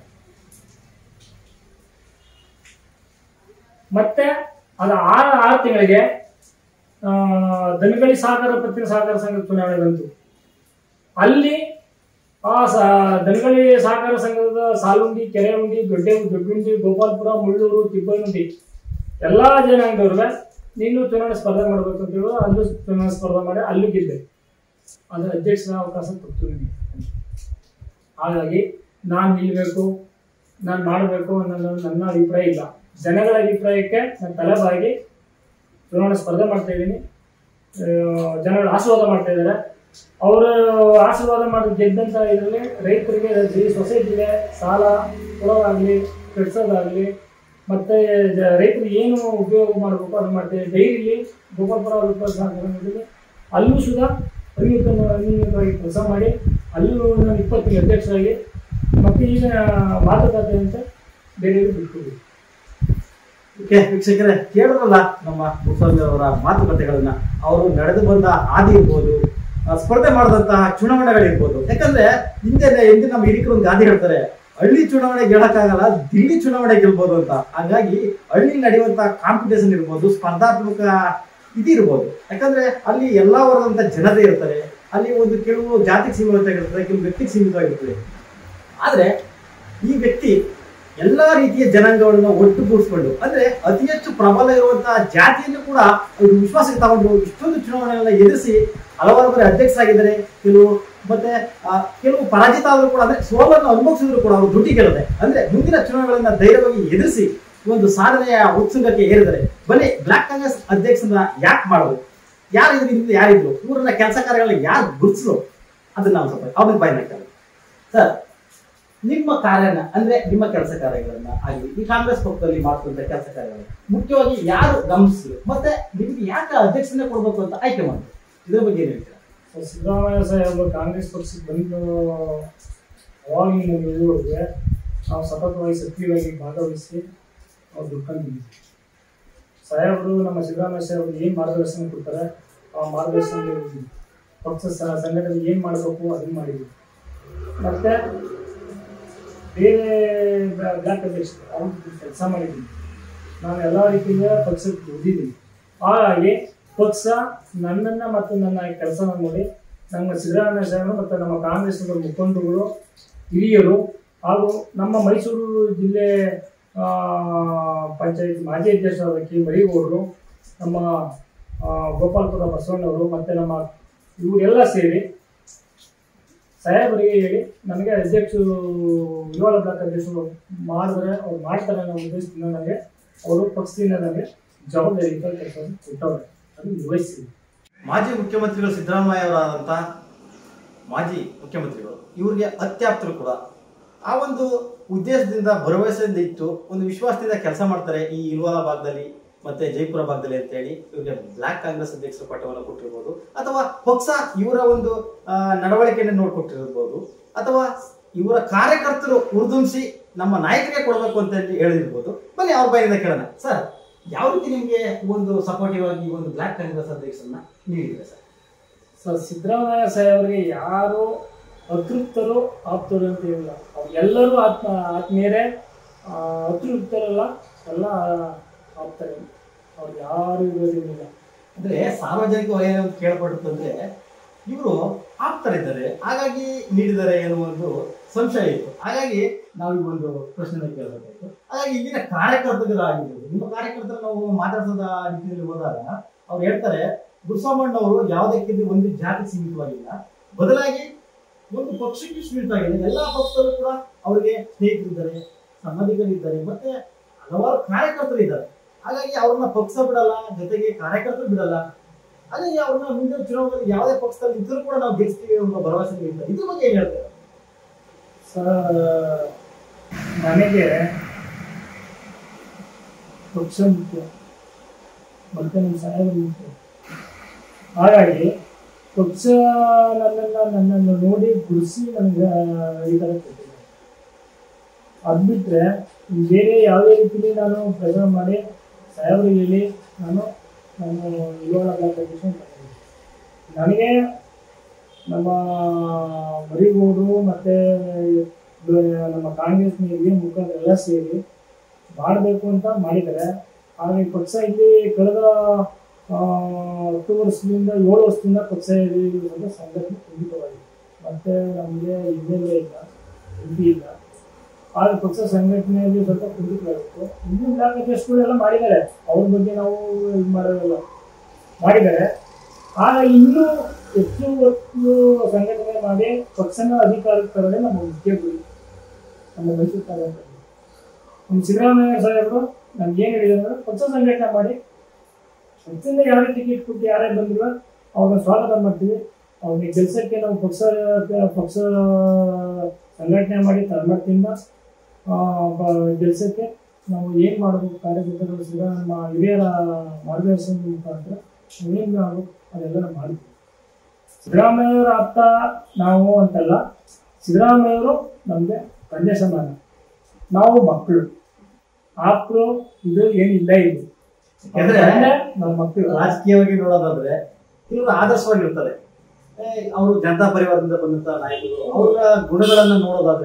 ಮತ್ತೆ ಅದು ಆರು ಆರು ತಿಂಗಳಿಗೆ ಆ, ದನಗಳಿ ಸಹಕಾರ ಪತ್ತಿನ ಸಹಕಾರ ಸಂಘದ ಚುನಾವಣೆ ಬಂತು ಅಲ್ಲಿ ಆ ಸ ದನಗಳಿ ಸಹಕಾರ ಸಂಘದ ಸಾಲುಂಡಿ ಕೆರೆಹುಂಡಿ ದೊಡ್ಡ ದೊಡ್ಡುಂಡಿ ಗೋಪಾಲಪುರ ಮುಳ್ಳೂರು ತಿಪ್ಪಲುಂಡಿ ಎಲ್ಲಾ ಜನಾಂಗದವ್ರಿಗೆ ನೀನು ಚುನಾವಣೆ ಸ್ಪರ್ಧೆ ಮಾಡಬೇಕು ಅಂತ ಹೇಳಿ ಅಲ್ಲೂ ಚುನಾವಣೆ ಸ್ಪರ್ಧೆ ಮಾಡಿ ಅಲ್ಲೂ ಗೆದ್ದೆ ಅದು ಅಧ್ಯಕ್ಷರ ಅವಕಾಶ ಕೊಡ್ತು ನನಗೆ ಹಾಗಾಗಿ ನಾನು ನಿಲ್ಬೇಕು ನಾನು ಮಾಡಬೇಕು ಅನ್ನೋದು ನನ್ನ ಅಭಿಪ್ರಾಯ ಇಲ್ಲ ಜನಗಳ ಅಭಿಪ್ರಾಯಕ್ಕೆ ನಾನು ತಲೆಬಾಗಿ ಚುನಾವಣೆ ಸ್ಪರ್ಧೆ ಮಾಡ್ತಾ ಇದ್ದೀನಿ ಜನಗಳು ಆಶೀರ್ವಾದ ಮಾಡ್ತಾ ಇದ್ದಾರೆ ಅವರು ಆಶೀರ್ವಾದ ಮಾಡಿ ಗೆದ್ದಂತ ಇದರಲ್ಲಿ ರೈತರಿಗೆ ಈ ಸೊಸೈಟಿಗೆ ಸಾಲ ಕೊಡೋದಾಗಲಿ ಕಟ್ಸೋದಾಗಲಿ ಮತ್ತೆ ಜ- ರೈತರಿಗೆ ಏನು ಉಪಯೋಗ ಮಾಡಬೇಕು ಅದು ಮಾಡ್ತೇವೆ ಡೈರಿಲಿ ಗೋಪಾಲಪುರ ಉತ್ಪಾದಕ ಸಹಕಾರದಲ್ಲಿ ಅಲ್ಲೂ ಸುಧಾ ಅನಿಯಮಿತ ಅನಿಯಮಿತವಾಗಿ ಕೆಲಸ ಮಾಡಿ ಅಲ್ಲೂ ನಾನು ಇಪ್ಪತ್ತಿಗೆ ಅಧ್ಯಕ್ಷರಾಗಿ ಮತ್ತೆ ಈಗ ಮಾತುಕತೆ ಅಂತ ಬೇರೆಯವರು ಬಿಟ್ಕೊಡಿ ಓಕೆ ವೀಕ್ಷಕರೇ ಕೇಳಿದ್ರಲ್ಲ ನಮ್ಮ ಮುಸಲ್ಮಿ ಅವರ ಮಾತುಕತೆಗಳನ್ನ ಅವರು ನಡೆದು ಬಂದ ಹಾದಿ ಇರ್ಬೋದು ಆ, ಸ್ಪರ್ಧೆ ಮಾಡಿದಂತಹ ಚುನಾವಣೆಗಳಿರ್ಬೋದು ಯಾಕಂದ್ರೆ ಹಿಂದೆ ಹಿಂದೆ ನಮ್ಮ ಹಿರಿಕರು ಒಂದು ಗಾದೆ ಹೇಳ್ತಾರೆ ಹಳ್ಳಿ ಚುನಾವಣೆ ಗೆಲ್ಲಕ್ಕಾಗಲ್ಲ ದಿಲ್ಲಿ ಚುನಾವಣೆ ಗೆಲ್ಬೋದು ಅಂತ ಹಾಗಾಗಿ ಹಳ್ಳಿ ನಡೆಯುವಂತ ಕಾಂಪಿಟೇಷನ್ ಇರ್ಬೋದು ಸ್ಪರ್ಧಾತ್ಮಕ ಇದಿರ್ಬೋದು ಯಾಕಂದ್ರೆ ಅಲ್ಲಿ ಎಲ್ಲಾ ವರ್ಗದಂತ ಜನತೆ ಇರ್ತಾರೆ ಅಲ್ಲಿ ಒಂದು ಕೆಲವು ಜಾತಿಗೆ ಸೀಮಿತವಾಗಿರ್ತದೆ ಕೆಲವು ವ್ಯಕ್ತಿಗೆ ಸೀಮಿತವಾಗಿರ್ತದೆ ಆದ್ರೆ ಈ ವ್ಯಕ್ತಿ ಎಲ್ಲಾ ರೀತಿಯ ಜನಾಂಗಗಳನ್ನ ಒಟ್ಟುಗೂಡಿಸ್ಕೊಂಡು ಅಂದ್ರೆ ಅತಿ ಹೆಚ್ಚು ಪ್ರಬಲ ಇರುವಂತಹ ಜಾತಿಯನ್ನು ಕೂಡ ಅವರು ವಿಶ್ವಾಸಕ್ಕೆ ತಗೊಂಡು ಇಷ್ಟೊಂದು ಚುನಾವಣೆಗಳನ್ನ ಎದುರಿಸಿ ಹಲವಾರು ಬಾರಿ ಅಧ್ಯಕ್ಷರಾಗಿದ್ದಾರೆ ಕೆಲವು ಮತ್ತೆ ಆ, ಕೆಲವು ಪರಾಜಿತ ಆದರೂ ಕೂಡ ಅಂದ್ರೆ ಸೋಲನ್ನು ಅನುಭವಿಸಿದ್ರು ಕೂಡ ಅವರು ದುಡ್ಡಿ ಗೆಲ್ಲದೆ ಅಂದ್ರೆ ಮುಂದಿನ ಚುನಾವಣೆಗಳನ್ನ ಧೈರ್ಯವಾಗಿ ಎದುರಿಸಿ ಈ ಒಂದು ಸಾಧನೆಯ ಉತ್ಸುಂಗಕ್ಕೆ ಏರಿದರೆ ಬನ್ನಿ ಬ್ಲಾಕ್ ಕಾಂಗ್ರೆಸ್ ಅಧ್ಯಕ್ಷರನ್ನ ಯಾಕೆ ಮಾಡೋದು ಯಾರಿದ್ರು ಹಿಂದೆ ಯಾರಿದ್ರು ಇವರನ್ನ ಕೆಲಸ ಕಾರ್ಯಗಳನ್ನ ಯಾರು ಗುರುತಿಸಿದ್ರು ಅದನ್ನ ನಾವು ಸ್ವಲ್ಪ ಅವ್ರಿಗೆ ಬಾಯಿ ಹಾಕ್ತಾರೆ ಸರ್ ನಿಮ್ಮ ಕಾರ್ಯನ ಅಂದ್ರೆ ನಿಮ್ಮ ಕೆಲಸ ಕಾರ್ಯಗಳನ್ನ ಆಗಲಿ ಈ ಕಾಂಗ್ರೆಸ್ ಪಕ್ಷದಲ್ಲಿ ಮಾಡ್ತಿರುವಂತ ಕೆಲಸ ಕಾರ್ಯಗಳನ್ನ ಮುಖ್ಯವಾಗಿ ಯಾರು ಗಮನಿಸಿದ್ರು ಮತ್ತೆ ನಿಮ್ಗೆ ಯಾಕೆ ಅಧ್ಯಕ್ಷನೇ ಕೊಡ್ಬೇಕು ಅಂತ ಆಯ್ಕೆ ಮಾಡಿದ್ರು ಇದ್ರ ಬಗ್ಗೆ ಏನ್ ಹೇಳ್ತೀರಾ ಸೊ ಸಿದ್ದರಾಮಯ್ಯ ಸಾಹೇಬರು ಕಾಂಗ್ರೆಸ್ ಪಕ್ಷಕ್ಕೆ ಬಂದು ಅವಾಗಿನ ಇದುವರೆಗೆ ನಾವು ಸತತವಾಗಿ ಸಕ್ರಿಯವಾಗಿ ಭಾಗವಹಿಸಿ ನಾವು ದುಡ್ಕೊಂಡಿದ್ದೀವಿ ಸಾಹೇಬರು ನಮ್ಮ ಸಿದ್ದರಾಮಯ್ಯ ಸಾಹೇಬರು ಏನು ಮಾರ್ಗದರ್ಶನ ಕೊಡ್ತಾರೆ ಆ ಮಾರ್ಗದರ್ಶನ ಪಕ್ಷ ಸ- ಸಂಘಟನೆ ಏನು ಮಾಡಬೇಕು ಅದನ್ನು ಮಾಡಿದ್ವಿ ಮತ್ತೆ ಬೇರೆ ಬ್ಲಾ- ಬ್ಲಾಕ್ ಅಧ್ಯಕ್ಷರು ಅವ್ರ ಕೆಲಸ ಮಾಡಿದ್ದೀನಿ ನಾನು ಎಲ್ಲ ರೀತಿಯಿಂದ ಪಕ್ಷಕ್ಕೆ ದುಡ್ದಿದ್ದೀನಿ ಹಾಗಾಗಿ ಪಕ್ಷ ನನ್ನನ್ನು ಮತ್ತು ನನ್ನ ಕೆಲಸ ನೋಡಿ ನಮ್ಮ ಸಿದ್ದರಾಮಯ್ಯ ಸಾಹೇಬರು ಮತ್ತು ನಮ್ಮ ಕಾಂಗ್ರೆಸ್ನ ಮುಖಂಡರುಗಳು ಹಿರಿಯರು ಹಾಗೂ ನಮ್ಮ ಮೈಸೂರು ಜಿಲ್ಲೆ ಆ, ಪಂಚಾಯತ್ ಮಾಜಿ ಅಧ್ಯಕ್ಷರಾದ ಕೆ ಮರಿಗೌಡರು ನಮ್ಮ ಆ, ಗೋಪಾಲಪುರ ಬಸವಣ್ಣವರು ಮತ್ತು ನಮ್ಮ ಇವರೆಲ್ಲ ಸೇರಿ ಸಾಹೇಬರಿಗೆ ಹೇಳಿ ನನಗೆ ಅಧ್ಯಕ್ಷರು ವಿರೋಧ ಬ್ಲಾಕ್ ಅಧ್ಯಕ್ಷರು ಮಾಡಿದ್ರೆ ಅವ್ರು ಮಾಡ್ತಾರೆ ಅನ್ನೋ ಉದ್ದೇಶದಿಂದ ನನಗೆ ಅವರು ಪಕ್ಷದಿಂದ ನನಗೆ ಜವಾಬ್ದಾರಿಯುತ ಕೆಲಸವನ್ನು ಕೊಟ್ಟವ್ರೆ ಅದು ನಿರ್ವಹಿಸಿದೆ ಮಾಜಿ ಮುಖ್ಯಮಂತ್ರಿಗಳು ಸಿದ್ದರಾಮಯ್ಯ ಅವರಾದಂಥ ಮಾಜಿ ಮುಖ್ಯಮಂತ್ರಿಗಳು ಇವ್ರಿಗೆ ಅತ್ಯಾಪ್ತರು ಕೂಡ ಆ ಒಂದು ಉದ್ದೇಶದಿಂದ ಭರವಸೆಯಿಂದ ಇಟ್ಟು ಒಂದು ವಿಶ್ವಾಸದಿಂದ ಕೆಲಸ ಮಾಡ್ತಾರೆ ಈ ಇಲ್ವಾಲ ಭಾಗದಲ್ಲಿ ಮತ್ತೆ ಜೈಪುರ ಭಾಗದಲ್ಲಿ ಅಂತ ಹೇಳಿ ಇವ್ರಿಗೆ ಬ್ಲಾಕ್ ಕಾಂಗ್ರೆಸ್ ಅಧ್ಯಕ್ಷರ ಪಟ್ಟವನ್ನು ಕೊಟ್ಟಿರ್ಬೋದು ಅಥವಾ ಪಕ್ಷ ಇವರ ಒಂದು ಆ, ನಡವಳಿಕೆಯನ್ನು ನೋಡ್ಕೊಟ್ಟಿರ್ಬೋದು ಅಥವಾ ಇವರ ಕಾರ್ಯಕರ್ತರು ಹುರಿದುಂಬಿಸಿ ನಮ್ಮ ನಾಯಕರಿಗೆ ಕೊಡಬೇಕು ಅಂತ ಹೇಳಿ ಹೇಳಿರ್ಬೋದು ಬನ್ನಿ ಅವ್ರ ಬಾಯಿಂದ ಕೇಳೋಣ ಸರ್ ಯಾವ ರೀತಿ ನಿಮಗೆ ಒಂದು ಸಪೋರ್ಟಿವ್ ಆಗಿ ಈ ಒಂದು ಬ್ಲಾಕ್ ಕಾಂಗ್ರೆಸ್ ಅಧ್ಯಕ್ಷರನ್ನ ನೀಡಿದ್ರೆ ಸರ್ ಸೊ ಸಿದ್ದರಾಮಯ್ಯ ಸಾಹೇಬರಿಗೆ ಯಾರು ಅತೃಪ್ತರು ಆಪ್ತರು ಅಂತ ಇಲ್ಲ ಅವ್ರು ಎಲ್ಲರೂ ಆತ್ಮ ಆತ್ಮೀಯರೇ ಆ, ಅತೃಪ್ತರಲ್ಲ ಎಲ್ಲ ಆಪ್ತರೇ ಅವ್ರು ಯಾರು ಇರೋದಿಲ್ಲ ಅಂದ್ರೆ ಸಾರ್ವಜನಿಕ ವಲಯ ಅಂತ ಕೇಳ್ಪಡುತ್ತಂದ್ರೆ ಇವರು ಆಪ್ತರಿದ್ದಾರೆ ಹಾಗಾಗಿ ನೀಡಿದ್ದಾರೆ ಎನ್ನುವ ಒಂದು ಸಂಶಯ ಇತ್ತು ಹಾಗಾಗಿ ನಾವು ಈ ಒಂದು ಪ್ರಶ್ನೆ ಕೇಳಬೇಕಾಯ್ತು ಹಾಗಾಗಿ ಇಲ್ಲಿನ ಕಾರ್ಯಕರ್ತರಾಗಿರ್ಬೋದು ನಿಮ್ಮ ಕಾರ್ಯಕರ್ತರು ನಾವು ಮಾತಾಡ್ಸೋದ ರೀತಿಯಲ್ಲಿ ಹೋದಾಗ ಅವ್ರು ಹೇಳ್ತಾರೆ ಗುರುಸಾಮಣ್ಣವರು ಯಾವುದಕ್ಕಿಂತ ಒಂದು ಜಾತಿ ಸೀಮಿತವಾಗಿಲ್ಲ ಬದಲಾಗಿ ಒಂದು ಪಕ್ಷಕ್ಕೆ ಸೀಮಿತವಾಗಿದೆ ಎಲ್ಲಾ ಪಕ್ಷದಲ್ಲೂ ಕೂಡ ಅವರಿಗೆ ಸ್ನೇಹಿತರಿದ್ದಾರೆ ಸಂಬಂಧಿಕರಿದ್ದಾರೆ ಮತ್ತೆ ಹಲವಾರು ಕಾರ್ಯಕರ್ತರು ಇದ್ದಾರೆ ಹಾಗಾಗಿ ಅವ್ರನ್ನ ಪಕ್ಷ ಬಿಡಲ್ಲ ಜೊತೆಗೆ ಕಾರ್ಯಕರ್ತರು ಬಿಡಲ್ಲ ಹಾಗಾಗಿ ಅವ್ರನ್ನ ಮುಂದಿನ ಚುನಾವಣೆಯಲ್ಲಿ ಯಾವುದೇ ಪಕ್ಷದಲ್ಲಿ ಇದ್ರೂ ಕೂಡ ನಾವು ಗೆಲ್ಸ್ತೀವಿ ಅನ್ನೋ ಭರವಸೆ ನೀಡ್ತಾರೆ ಇದ್ರ ಬಗ್ಗೆ ಏನ್ ಹೇಳ್ತಾರೆ ಸರ್ ನನಗೆ ಪಕ್ಷ ಮುಖ್ಯ ಮತ್ತೆ ನಮ್ಮ ಸಾಹೇಬರು ಮುಖ್ಯ ಹಾಗಾಗಿ ಪಕ್ಷ ನನ್ನನ್ನು ನನ್ನನ್ನು ನೋಡಿ ಗುರುಸಿ ನನಗೆ ಈ ಥರ ಕೊಟ್ಟಿದ್ದಾರೆ ಅದು ಬಿಟ್ಟರೆ ಬೇರೆ ಯಾವುದೇ ರೀತಿಯಲ್ಲಿ ನಾನು ಪ್ರಯೋಗ ಮಾಡಿ ಸಾಹೇಬರಿಗೆ ಹೇಳಿ ನಾನು ನಾನು ಇವಾಗ ಬ್ಲಾಕ್ ಅಧ್ಯಕ್ಷ ನನಗೆ ನಮ್ಮ ಮರಿಗೌಡರು ಮತ್ತು ನಮ್ಮ ಕಾಂಗ್ರೆಸ್ನ ಹಿರಿಯ ಮುಖಂಡರೆಲ್ಲ ಸೇರಿ ಮಾಡಬೇಕು ಅಂತ ಮಾಡಿದ್ದಾರೆ ಆದರೆ ಪಕ್ಷ ಇಲ್ಲಿ ಕಳೆದ ಆ, ಹತ್ತು ವರ್ಷದಿಂದ ಏಳು ವರ್ಷದಿಂದ ಪಕ್ಷ ಇರುವಂಥ ಸಂಘಟನೆ ಖಂಡಿತವಾಗಿದೆ ಮತ್ತು ನಮಗೆ ಹಿನ್ನೆಲೆ ಇಲ್ಲ ಹಿಂದಿ ಇಲ್ಲ ಆದರೆ ಪಕ್ಷ ಸಂಘಟನೆಯಲ್ಲಿ ಸ್ವಲ್ಪ ಕುಂಠಿತವಾಗಿತ್ತು ಇನ್ನೂ ಬ್ಲಾಕ್ ಅಧ್ಯಕ್ಷಗಳೆಲ್ಲ ಮಾಡಿದ್ದಾರೆ ಅವ್ರ ಬಗ್ಗೆ ನಾವು ಇದು ಮಾಡೋದಿಲ್ಲ ಮಾಡಿದ್ದಾರೆ ಆಗ ಇನ್ನೂ ಹೆಚ್ಚು ಹೊತ್ತು ಸಂಘಟನೆ ಮಾಡಿ ಪಕ್ಷನ ಅಧಿಕಾರಕ್ಕೆ ತರೋದೇ ನಮ್ಮ ಮುಖ್ಯ ಗುರಿ ನಮ್ಮ ಮೈಸೂರು ತಾಲೂಕು ನಮ್ಮ ಸಿದ್ದರಾಮಯ್ಯ ಸಾಹೇಬರು ನಮ್ಗೆ ಏನು ಹೇಳಿದ್ರು ಅಂದ್ರೆ ಪಕ್ಷ ಸಂಘಟನೆ ಮಾಡಿ ಪಕ್ಷದಿಂದ ಯಾರೇ ಟಿಕೆಟ್ ಕೊಟ್ಟು ಯಾರೇ ಬಂದ್ರು ಅವ್ರನ್ನ ಸ್ವಾಗತ ಮಾಡ್ತೀವಿ ಅವ್ರಿಗೆ ಕೆಲಸಕ್ಕೆ ನಾವು ಪಕ್ಷ ಪಕ್ಷ ಸಂಘಟನೆ ಮಾಡಿ ತಳಮಟ್ಟದಿಂದ ಕೆಲಸಕ್ಕೆ ನಾವು ಏನು ಮಾಡಬೇಕು ಕಾರ್ಯಕರ್ತರು ಸಿಗ ನಮ್ಮ ಹಿರಿಯರ ಮಾರ್ಗದರ್ಶನ ಮುಖಾಂತರ ಏನು ಮಾಡಬೇಕು ಅದೆಲ್ಲ ನಾವು ಮಾಡ್ತೀವಿ ಸಿದ್ದರಾಮಯ್ಯವರ ಅರ್ಥ ನಾವು ಅಂತಲ್ಲ ಸಿದ್ದರಾಮಯ್ಯವರು ನಮಗೆ ತಂದೆ ಸಮಾನ ನಾವು ಮಕ್ಕಳು ಆಪ್ರು ಇದು ಏನಿಲ್ಲ ಇದು ಯಾಕಂದ್ರೆ ತಂದೆ ನಮ್ಮ ಮಕ್ಕಳು ರಾಜಕೀಯವಾಗಿ ನೋಡೋದಾದ್ರೆ ಕೆಲವರು ಆದರ್ಶವಾಗಿರ್ತಾರೆ ಅವರು ಜನತಾ ಪರಿವಾರದಿಂದ ಬಂದಂತ ನಾಯಕರು ಅವರ ಗುಣಗಳನ್ನ ನೋಡೋದಾದ್ರೆ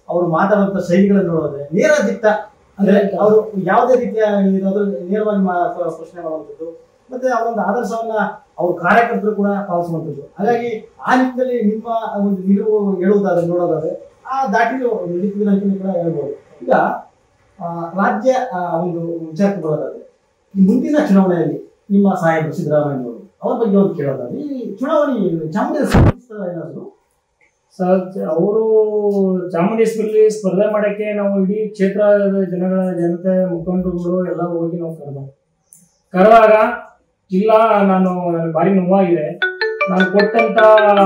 ಅವರು ಮಾತಾಡುವಂತ ಶೈಲಿಗಳನ್ನು ನೋಡೋದ್ರೆ ನೇರ ದಿಟ್ಟ ಅಂದ್ರೆ ಅವರು ಯಾವುದೇ ರೀತಿಯ ಇದಾದ್ರೂ ನೇರವಾಗಿ ಮಾ- ಪ್ರಶ್ನೆ ಮಾಡುವಂಥದ್ದು ಮತ್ತೆ ಆ ಒಂದು ಆದರ್ಶವನ್ನ ಅವ್ರ ಕಾರ್ಯಕರ್ತರು ಕೂಡ ಪಾಲಿಸುವಂಥದ್ದು ಹಾಗಾಗಿ ಆ ನಿಟ್ಟಿನಲ್ಲಿ ನಿಮ್ಮ ಒಂದು ನಿಲುವು ಹೇಳುವುದಾದ್ರೆ ನೋಡೋದಾದ್ರೆ ಆ ದಾಟಿಲು ನಿಟ್ಟಿನ ಕೂಡ ಹೇಳ್ಬೋದು ಈಗ ಆ, ರಾಜ್ಯ ಆ, ಒಂದು ವಿಚಾರಕ್ಕೆ ಬರೋದಾದ್ರೆ ಈ ಮುಂದಿನ ಚುನಾವಣೆಯಲ್ಲಿ ನಿಮ್ಮ ಸಾಹೇಬರು ಸಿದ್ದರಾಮಯ್ಯ ಅವರು ಅವ್ರ ಬಗ್ಗೆ ಒಂದು ಕೇಳೋದಾದ್ರೆ ಈ ಚುನಾವಣೆ ಚಾಮರಾಜ ಏನಾದ್ರು ಸರ್ ಅವರು ಚಾಮುಂಡೇಶ್ವರಿ ಸ್ಪರ್ಧೆ ಮಾಡಕ್ಕೆ ನಾವು ಇಡೀ ಕ್ಷೇತ್ರದ ಜನಗಳ ಜನತೆ ಮುಖಂಡರುಗಳು ಎಲ್ಲ ಹೋಗಿ ನಾವು ಕರೆದ ಕರೆದಾಗ ಇಲ್ಲ ನಾನು ನನಗೆ ಭಾರಿ ನೋವಾಗಿದೆ ನಾನು ಕೊಟ್ಟಂತ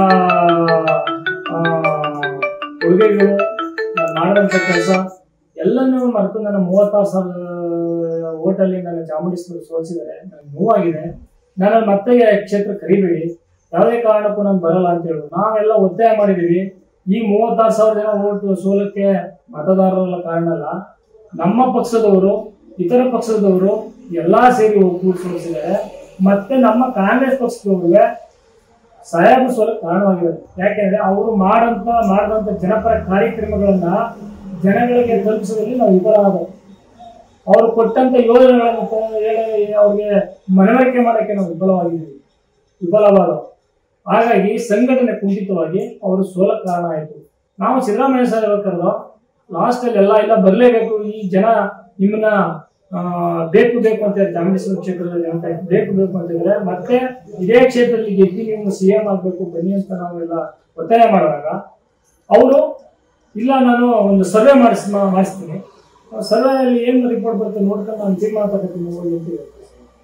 ಆ, ಕೊಡುಗೆಗಳು ನಾನು ಮಾಡಿದಂಥ ಕೆಲಸ ಎಲ್ಲನೂ ಮರೆತು ನನ್ನ ಮೂವತ್ತಾರು ಸಾವಿರ ಓಟಲ್ಲಿ ನನ್ನ ಚಾಮುಂಡೇಶ್ವರಿ ಸೋಲಿಸಿದರೆ ನನಗೆ ನೋವಾಗಿದೆ ನಾನು ಮತ್ತೆ ಕ್ಷೇತ್ರ ಕರಿಬೇಡಿ ಯಾವುದೇ ಕಾರಣಕ್ಕೂ ನಾನು ಬರಲ್ಲ ಅಂತ ಹೇಳುದು ನಾವೆಲ್ಲ ಒತ್ತಾಯ ಮಾಡಿದೀವಿ ಈ ಮೂವತ್ತಾರು ಸಾವಿರ ಜನ ಓಟ್ ಸೋಲಕ್ಕೆ ಮತದಾರರ ಕಾರಣ ಅಲ್ಲ ನಮ್ಮ ಪಕ್ಷದವರು ಇತರ ಪಕ್ಷದವರು ಎಲ್ಲಾ ಸೇರಿ ಒಕ್ಕೂಡಿ ಸೋಲಿಸಿದ್ದಾರೆ ಮತ್ತೆ ನಮ್ಮ ಕಾಂಗ್ರೆಸ್ ಪಕ್ಷದವ್ರಿಗೆ ಸಾಹೇಬ ಸೋಲಕ್ಕೆ ಕಾರಣವಾಗಿದೆ ಯಾಕೆಂದ್ರೆ ಅವರು ಮಾಡಂತ ಮಾಡಿದಂತ ಜನಪರ ಕಾರ್ಯಕ್ರಮಗಳನ್ನ ಜನಗಳಿಗೆ ತಲುಪಿಸೋದ್ರಲ್ಲಿ ನಾವು ವಿಫಲವಾದ ಅವರು ಕೊಟ್ಟಂತ ಯೋಜನೆಗಳನ್ನು ತ- ಹೇಳಿ ಅವ್ರಿಗೆ ಮನವರಿಕೆ ಮಾಡಕ್ಕೆ ನಾವು ವಿಫಲವಾಗಿದ್ದೀವಿ ವಿಫಲವಾದ ಹಾಗಾಗಿ ಸಂಘಟನೆ ಕುಂಠಿತವಾಗಿ ಅವರು ಸೋಲಕ್ಕೆ ಕಾರಣ ಆಯಿತು ನಾವು ಸಿದ್ದರಾಮಯ್ಯ ಸರ್ ಕರೆದು ಲಾಸ್ಟ್ ಅಲ್ಲಿ ಎಲ್ಲ ಇಲ್ಲ ಬರಲೇಬೇಕು ಈ ಜನ ನಿಮ್ಮನ್ನ ಆ, ಬೇಕು ಬೇಕು ಅಂತ ಹೇಳಿ ಚಾಮುಂಡೇಶ್ವರಿ ಕ್ಷೇತ್ರದ ಜನತೆ ಬೇಕು ಬೇಕು ಅಂತ ಹೇಳಿದ್ರೆ ಮತ್ತೆ ಇದೇ ಕ್ಷೇತ್ರದಲ್ಲಿ ಗೆದ್ದು ನೀವು ಸಿ ಎಂ ಆಗ್ಬೇಕು ಬನ್ನಿ ಅಂತ ನಾವೆಲ್ಲ ಒತ್ತಾಯ ಮಾಡುವಾಗ ಅವರು ಇಲ್ಲ ನಾನು ಒಂದು ಸರ್ವೆ ಮಾಡಿಸ್ ಮಾಡಿಸ್ತೀನಿ ಸರ್ವೆಯಲ್ಲಿ ಏನು ರಿಪೋರ್ಟ್ ಬರುತ್ತೆ ನೋಡ್ಕೊಂಡು ನಾನು ತೀರ್ಮಾನ ತಗೋತೀನಿ ಹೋಗಿ ಅಂತ ಹೇಳ್ತಾರೆ.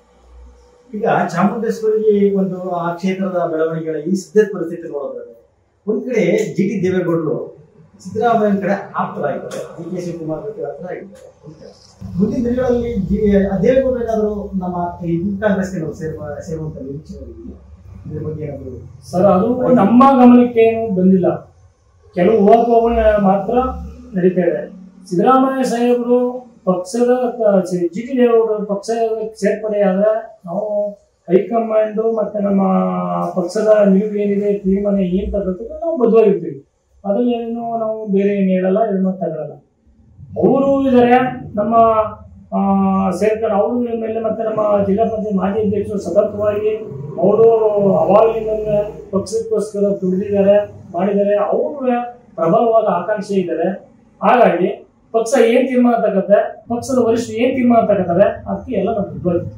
ಈಗ ಚಾಮುಂಡೇಶ್ವರಿಗೆ ಒಂದು ಆ ಕ್ಷೇತ್ರದ ಬೆಳವಣಿಗೆಗಳ ಈ ಸಿದ್ಧತೆ ಪರಿಸ್ಥಿತಿ ನೋಡೋದಾದ್ರೆ ಒಂದ್ ಕಡೆ ಜಿ ಟಿ ದೇವೇಗೌಡರು ಸಿದ್ದರಾಮಯ್ಯ ಕಡೆ ಆಪ್ತರಾಗಿದ್ದಾರೆ ಡಿ ಕೆ ಶಿವಕುಮಾರ್ ಜೊತೆ ಹತ್ರ ಆಗಿದ್ದಾರೆ ಒಂದ್ ಕಡೆ. ಮುಂದಿನ ದಿನಗಳಲ್ಲಿ ಜಿ ದೇವೇಗೌಡರು ಏನಾದ್ರು ನಮ್ಮ ಈ ಕಾಂಗ್ರೆಸ್ಗೆ ನಾವು ಸೇರುವ ಸೇರುವಂತ ನಿರೀಕ್ಷೆ ಇದೆಯಾ? ಇದ್ರ ಬಗ್ಗೆ ಏನಾದ್ರು ಸರ್ ಅದು ನಮ್ಮ ಗಮನಕ್ಕೆ ಏನು ಬಂದಿಲ್ಲ ಕೆಲವು ಹೋಗುವವನ ಮಾತ್ರ ನಡೀತಾ ಇದೆ ಸಿದ್ದರಾಮಯ್ಯ ಸಾಹೇಬರು ಪಕ್ಷದ ಜಿ ಟಿ ದೇವೇಗೌಡರು ಪಕ್ಷದ ಸೇರ್ಪಡೆ ಆದ್ರೆ ನಾವು ಹೈಕಮಾಂಡ್ ಮತ್ತೆ ನಮ್ಮ ಪಕ್ಷದ ನಿಲುವು ಏನಿದೆ ತೀರ್ಮಾನ ಏನ್ ತಗೋತೀವಿ ನಾವು ಬದ್ಧವಾಗಿರ್ತೀವಿ ಅದ್ರಲ್ಲಿ ಏನು ನಾವು ಬೇರೆ ಏನು ಹೇಳಲ್ಲ ಏನು ತಗೊಳಲ್ಲ ಅವರು ಇದ್ದಾರೆ ನಮ್ಮ ಆ, ಸೇರ್ಕೊಂಡು ಅವ್ರ ಮೇಲೆ ಮತ್ತೆ ನಮ್ಮ ಜಿಲ್ಲಾ ಪಂಚಾಯತ್ ಮಾಜಿ ಅಧ್ಯಕ್ಷರು ಸತತವಾಗಿ ಅವರು ಅವಾಗಲಿಂದ ಪಕ್ಷಕ್ಕೋಸ್ಕರ ದುಡಿದಿದ್ದಾರೆ ಮಾಡಿದ್ದಾರೆ ಅವರು ಪ್ರಬಲವಾದ ಆಕಾಂಕ್ಷೆ ಇದ್ದಾರೆ ಹಾಗಾಗಿ ಪಕ್ಷ ಏನ್ ತೀರ್ಮಾನ ತಗತ್ತೆ ಪಕ್ಷದ ವರಿಷ್ಠರು ಏನ್ ತೀರ್ಮಾನ ತಗತ್ತಾರೆ ಅದಕ್ಕೆ ಎಲ್ಲ ನಾವು ಬದ್ಧವಾಗಿರ್ತೀವಿ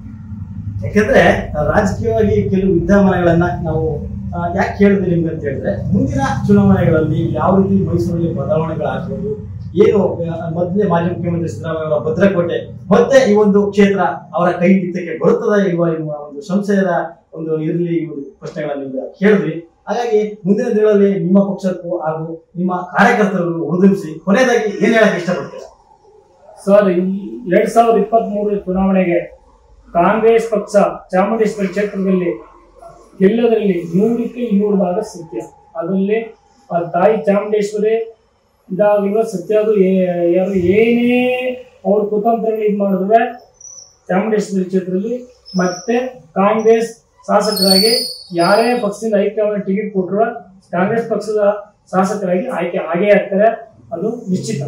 ಯಾಕಂದ್ರೆ ರಾಜಕೀಯವಾಗಿ ಕೆಲವು ವಿದ್ಯಮಾನಗಳನ್ನ ನಾವು ಆ, ಯಾಕೆ ಹೇಳಿದ್ವಿ ನಿಮ್ಗೆ ಅಂತ ಹೇಳಿದ್ರೆ ಮುಂದಿನ ಚುನಾವಣೆಗಳಲ್ಲಿ ಯಾವ ರೀತಿ ಮೈಸೂರಲ್ಲಿ ಬದಲಾವಣೆಗಳಾಗ್ಬೋದು ಏನು ಆ, ಮೊದಲೇ ಮಾಜಿ ಮುಖ್ಯಮಂತ್ರಿ ಸಿದ್ದರಾಮಯ್ಯ ಅವರ ಭದ್ರಕೋಟೆ ಮತ್ತೆ ಈ ಒಂದು ಕ್ಷೇತ್ರ ಅವರ ಕೈ ಹಿಡಿತಕ್ಕೆ ಬರುತ್ತದ ಇಲ್ವಾ ಎನ್ನುವ ಒಂದು ಸಂಶಯದ ಒಂದು ಇರಲಿ ಈ ಒಂದು ಪ್ರಶ್ನೆಗಳನ್ನ ನಿಮ್ಗೆ ಕೇಳಿದ್ವಿ ಹಾಗಾಗಿ ಮುಂದಿನ ದಿನಗಳಲ್ಲಿ ನಿಮ್ಮ ಪಕ್ಷಕ್ಕೂ ಹಾಗೂ ನಿಮ್ಮ ಕಾರ್ಯಕರ್ತರಿಗೂ ಹುರಿದುಂಬಿಸಿ ಕೊನೆಯದಾಗಿ ಏನ್ ಹೇಳಕ್ ಇಷ್ಟಪಡ್ತೀರಾ ಸರ್ ಈ ಎರಡ್ ಸಾವಿರದ ಇಪ್ಪತ್ತ್ ಮೂರು ಚುನಾವಣೆಗೆ ಕಾಂಗ್ರೆಸ್ ಪಕ್ಷ ಚಾಮುಂಡೇಶ್ವರಿ ಕ್ಷೇತ್ರದಲ್ಲಿ ಗೆಲ್ಲೋದ್ರಲ್ಲಿ ನೂರಕ್ಕೆ ಇನ್ನೂರು ಭಾಗ ಸತ್ಯ ಅದರಲ್ಲಿ ಆ ತಾಯಿ ಚಾಮುಂಡೇಶ್ವರಿ ಇದಾಗಿರುವ ಸತ್ಯ ಅದು ಏ- ಯಾರು ಏನೇ ಅವ್ರ ಕುತಂತ್ರಗಳು ಇದು ಮಾಡಿದ್ರೆ ಚಾಮುಂಡೇಶ್ವರಿ ಕ್ಷೇತ್ರದಲ್ಲಿ ಮತ್ತೆ ಕಾಂಗ್ರೆಸ್ ಶಾಸಕರಾಗಿ ಯಾರೇ ಪಕ್ಷದಿಂದ ಹೈಕಮಾಂಡ್ ಟಿಕೆಟ್ ಕೊಟ್ಟರು ಕಾಂಗ್ರೆಸ್ ಪಕ್ಷದ ಶಾಸಕರಾಗಿ ಆಯ್ಕೆ ಆಗೇ ಆಗ್ತಾರೆ ಅದು ನಿಶ್ಚಿತ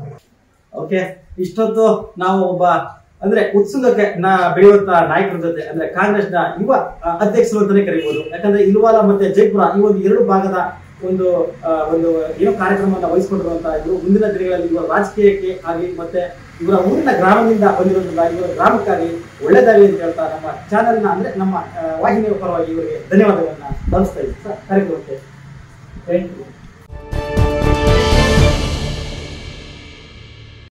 ಓಕೆ ಇಷ್ಟೊತ್ತು ನಾವು ಒಬ್ಬ ಅಂದ್ರೆ ಉತ್ಸುಂಗಕ್ಕೆ ನಾ ಬೆಳೆಯುವಂತ ನಾಯಕರ ಜೊತೆ ಅಂದ್ರೆ ಕಾಂಗ್ರೆಸ್ನ ಯುವ ಆ, ಅಧ್ಯಕ್ಷರು ಅಂತಾನೆ ಕರಿಬಹುದು ಯಾಕಂದ್ರೆ ಇಲ್ವಾಲ ಮತ್ತೆ ಜೈಪುರ ಈ ಒಂದು ಎರಡು ಭಾಗದ ಒಂದು ಆ, ಒಂದು ಏನೋ ಕಾರ್ಯಕ್ರಮವನ್ನು ವಹಿಸಿಕೊಂಡಿರುವಂತಹ ಇವರು ಮುಂದಿನ ದಿನಗಳಲ್ಲಿ ಇವರ ರಾಜಕೀಯಕ್ಕೆ ಆಗಿ ಮತ್ತೆ ಇವರ ಊರಿನ ಗ್ರಾಮದಿಂದ ಬಂದಿರುವಂತಹ ಇವರ ಗ್ರಾಮಕ್ಕಾಗಿ ಒಳ್ಳೆದಾಗಲಿ ಅಂತ ಹೇಳ್ತಾ ನಮ್ಮ ಚಾನೆಲ್ನ ಅಂದ್ರೆ ನಮ್ಮ ಆ, ವಾಹಿನಿಯ ಪರವಾಗಿ ಇವರಿಗೆ ಧನ್ಯವಾದಗಳನ್ನ ಸಲ್ಲಿಸ್ತಾ ಇದ್ದೀನಿ ಸರ್ ಕಾರ್ಯಕ್ರಮಕ್ಕೆ ಥ್ಯಾಂಕ್ ಯು